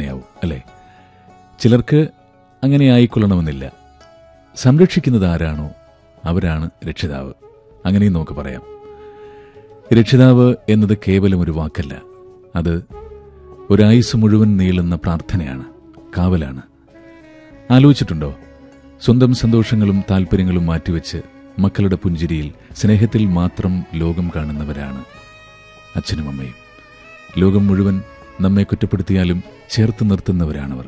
അങ്ങനെയാവും അല്ലേ ചിലർക്ക് അങ്ങനെ ആയിക്കൊള്ളണമെന്നില്ല സംരക്ഷിക്കുന്നത് ആരാണോ അവരാണ് രക്ഷിതാവ് അങ്ങനെയും നമുക്ക് പറയാം രക്ഷിതാവ് എന്നത് കേവലം ഒരു വാക്കല്ല അത് ഒരായുസ് മുഴുവൻ നീളുന്ന പ്രാർത്ഥനയാണ് കാവലാണ് ആലോചിച്ചിട്ടുണ്ടോ സ്വന്തം സന്തോഷങ്ങളും താല്പര്യങ്ങളും മാറ്റിവെച്ച് മക്കളുടെ പുഞ്ചിരിയിൽ സ്നേഹത്തിൽ മാത്രം ലോകം കാണുന്നവരാണ് അച്ഛനും അമ്മയും ലോകം മുഴുവൻ നമ്മെ കുറ്റപ്പെടുത്തിയാലും ചേർത്ത് നിർത്തുന്നവരാണവർ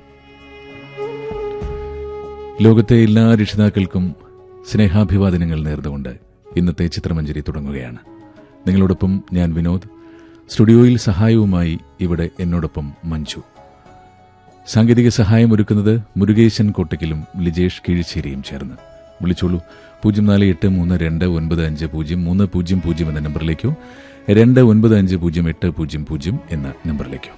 ലോകത്തെ എല്ലാ രക്ഷിതാക്കൾക്കും സ്നേഹാഭിവാദനങ്ങൾ നേർന്നുകൊണ്ട് ഇന്നത്തെ ചിത്രമഞ്ജരി തുടങ്ങുകയാണ് നിങ്ങളോടൊപ്പം ഞാൻ വിനോദ് സ്റ്റുഡിയോയിൽ സഹായവുമായി ഇവിടെ എന്നോടൊപ്പം മഞ്ജു സാങ്കേതിക സഹായം ഒരുക്കുന്നത് മുരുകേശൻ കോട്ടയ്ക്കലും ലിജേഷ് കീഴ്ശ്ശേരിയും ചേർന്ന് വിളിച്ചോളൂ പൂജ്യം നാല് എട്ട് മൂന്ന് രണ്ട് ഒൻപത് അഞ്ച് പൂജ്യം മൂന്ന് പൂജ്യം പൂജ്യം എന്ന നമ്പറിലേക്കോ രണ്ട് ഒൻപത് അഞ്ച് പൂജ്യം എട്ട് പൂജ്യം പൂജ്യം എന്ന നമ്പറിലേക്കോ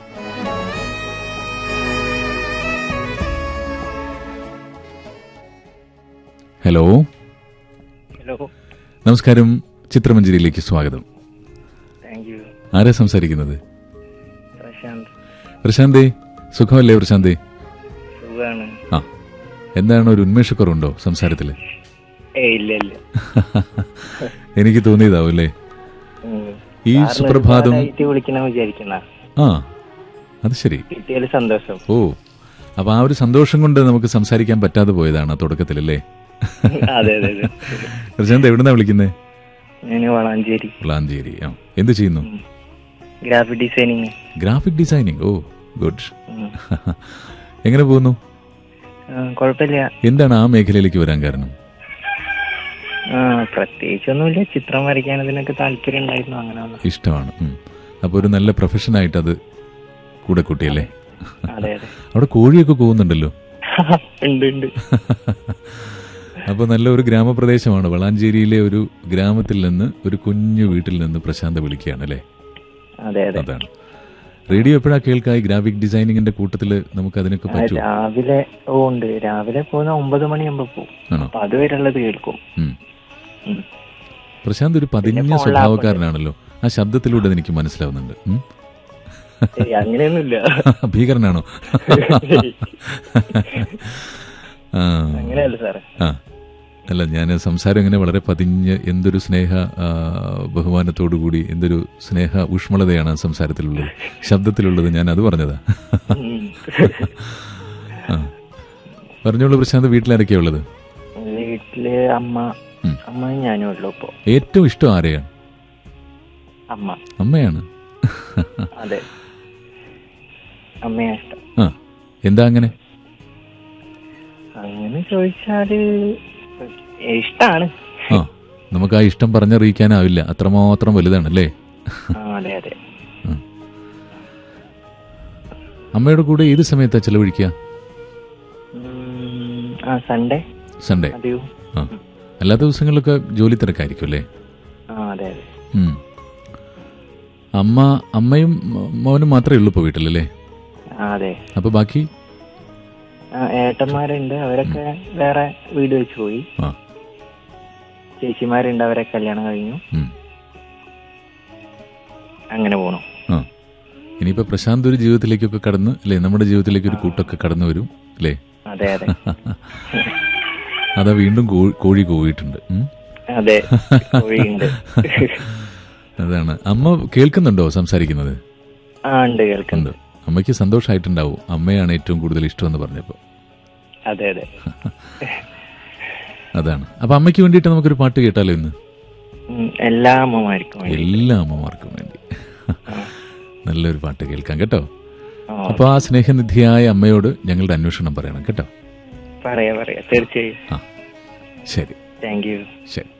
ഹലോ ഹലോ നമസ്കാരം ചിത്രമഞ്ജരിയിലേക്ക് സ്വാഗതം താങ്ക് യു ആരാ സംസാരിക്കുന്നത് പ്രശാന്ത് പ്രശാന്തേ സുഖമല്ലേ പ്രശാന്തേ സുഖാണ് ആ എന്താണ് ഒരു ഉന്മേഷക്കുറവുണ്ടോ സംസാരത്തിൽ ഏ ഇല്ല ഇല്ല എനിക്ക് തോന്നിയതാവും അല്ലേ ഉം. ഈ സാറിന് സുപ്രഭാതം ഒരുപാടായിട്ട് വിളിക്കണം വിചാരിക്കുന്ന ആ അത് ശരി കിട്ടിയാല് സന്തോഷം ഓ അപ്പൊ ആ ഒരു സന്തോഷം കൊണ്ട് നമുക്ക് സംസാരിക്കാൻ പറ്റാതെ പോയതാണ് തുടക്കത്തിലല്ലേ അതെ അതെ അതെ പ്രശാന്ത് എവിടുന്നാ വിളിക്കുന്നേ ഞാൻ വളാഞ്ചേരി വളാഞ്ചേരി ആ എന്ത് ചെയ്യുന്നു ഗ്രാഫിക് ഡിസൈനിങ് ഗ്രാഫിക് ഡിസൈനിങ് ഓ ഗുഡ് എങ്ങനെ പോകുന്നു കുഴപ്പമില്ല എന്താണ് ആ മേഖലയിലേക്ക് വരാൻ കാരണം ആ പ്രത്യേകിച്ചൊന്നുമില്ല ചിത്രം വരയ്ക്കാൻ ഇതിനൊക്കെ താല്പര്യം ഉണ്ടായിരുന്നു അങ്ങനെ വന്നു. ഇഷ്ടമാണ് ഉം. അപ്പൊ ഒരു നല്ല പ്രൊഫഷനായിട്ട് അത് കൂടെ കൂട്ടിയല്ലേ അതെ അതെ അവിടെ കോഴിയൊക്കെ പോകുന്നുണ്ടല്ലോ ഉണ്ട് ഉണ്ട് അപ്പൊ നല്ല ഒരു ഗ്രാമപ്രദേശമാണ് വളാഞ്ചേരിയിലെ ഒരു ഗ്രാമത്തിൽ നിന്ന് ഒരു കുഞ്ഞു വീട്ടിൽ നിന്ന് പ്രശാന്ത വിളിക്കുകയാണ് അല്ലേ അതെ അതെ അതാണ് റേഡിയോ എപ്പോഴാ കേൾക്കായി ഗ്രാഫിക് ഡിസൈനിങ്ങിന്റെ കൂട്ടത്തില് നമുക്ക് അതിനൊക്കെ ആ, പറ്റുമോ രാവിലെ ഓ ഉണ്ട് രാവിലെ പോകുന്ന ഒമ്പത് മണിയാകുമ്പോ പോകും ആണോ അപ്പൊ അതുവരെ ഉള്ളത് കേൾക്കും ഉം. ഉം. പ്രശാന്ത് ഒരു പതിഞ്ഞ ഫോണിലാപ്പ് സ്വഭാവക്കാരനാണല്ലോ ആ ശബ്ദത്തിലൂടെ അത് എനിക്ക് മനസ്സിലാവുന്നുണ്ട് ഉം. ഏയ്, അങ്ങനെയൊന്നുമില്ല ഭീകരനാണോ ആ അങ്ങനെയല്ല സാറേ ആ അല്ല ഞാൻ സംസാരം ഇങ്ങനെ വളരെ പതിഞ്ഞ് എന്തൊരു സ്നേഹ ആ, ബഹുമാനത്തോടുകൂടി എന്തൊരു സ്നേഹ ഊഷ്മളതയാണ് ആ സംസാരത്തിലുള്ളത് ശബ്ദത്തിലുള്ളത് ഞാൻ അത് പറഞ്ഞതാ ഉം. ആ പറഞ്ഞോളൂ പ്രശാന്ത് വീട്ടിലാരൊക്കെയാ ഉള്ളത് വീട്ടില് അമ്മ ഉം. അമ്മ ഞാനും ഉള്ളു ഇപ്പൊ ഏറ്റവും ഇഷ്ടം ആരെയാണ് അമ്മ അമ്മയാണ് അതെ അമ്മയാ ഇഷ്ടം ആ എന്താ അങ്ങനെ അങ്ങനെ ചോദിച്ചാല് ഇഷ്ടാണ് ആ നമുക്ക് ആ ഇഷ്ടം പറഞ്ഞറിയിക്കാനാവില്ല അത്രമാത്രം വലുതാണല്ലേ ആ, അതെ അതെ അമ്മയുടെ കൂടെ ഏത് സമയത്താ ചെലവഴിക്കുക ഉം, ആ സൺഡേ സൺഡേ അതെയോ ആ അല്ലാത്ത ദിവസങ്ങളിലൊക്കെ ജോലി തിരക്കായിരിക്കും അല്ലേ ആ അതെ അതെ ഉം. അമ്മ അമ്മയും മ- മോനും മാത്രമേ ഉള്ളൂ ഇപ്പോൾ വീട്ടിലല്ലേ ആ അതെ അപ്പൊ ബാക്കി ആ, ഏട്ടന്മാരുണ്ട് അവരൊക്കെ വേറെ വീട് വെച്ച് പോയി ആ ചേച്ചിമാരുണ്ട് അവരെ കല്യാണം കഴിഞ്ഞു ഉം. അങ്ങനെ പോണു ആ ഇനിയിപ്പോ പ്രശാന്ത് ഒരു ജീവിതത്തിലേക്കൊക്കെ കടന്ന് അല്ലേ നമ്മുടെ ജീവിതത്തിലേക്ക് ഒരു കൂട്ടൊക്കെ കടന്നു വരും അല്ലേ അതെ അതെ അതാ വീണ്ടും കോ- കോഴി കോഴിയിട്ടുണ്ട് ഉം. അതെ കോഴിയുണ്ട് അതാണ് അമ്മ കേൾക്കുന്നുണ്ടോ സംസാരിക്കുന്നത് ആ ഉണ്ട് കേൾക്കുന്നുണ്ട് ഉണ്ട് അമ്മയ്ക്ക് സന്തോഷമായിട്ടുണ്ടാവും അമ്മയാണ് ഏറ്റവും കൂടുതൽ ഇഷ്ടമെന്ന് പറഞ്ഞപ്പോൾ അതെ അതെ അതാണ് അപ്പൊ അമ്മയ്ക്ക് വേണ്ടിയിട്ട് നമുക്കൊരു പാട്ട് കേട്ടാലോ ഇന്ന് ഉം, എല്ലാ അമ്മമാർക്കും വേണ്ടി എല്ലാ അമ്മമാർക്കും വേണ്ടി നല്ലൊരു പാട്ട് കേൾക്കാം കേട്ടോ ആ, അപ്പൊ ആ സ്നേഹനിധിയായ അമ്മയോട് ഞങ്ങളുടെ അന്വേഷണം പറയണം കേട്ടോ പറയാ പറയാ തീർച്ചയായും ആ ശരി താങ്ക് യു ശരി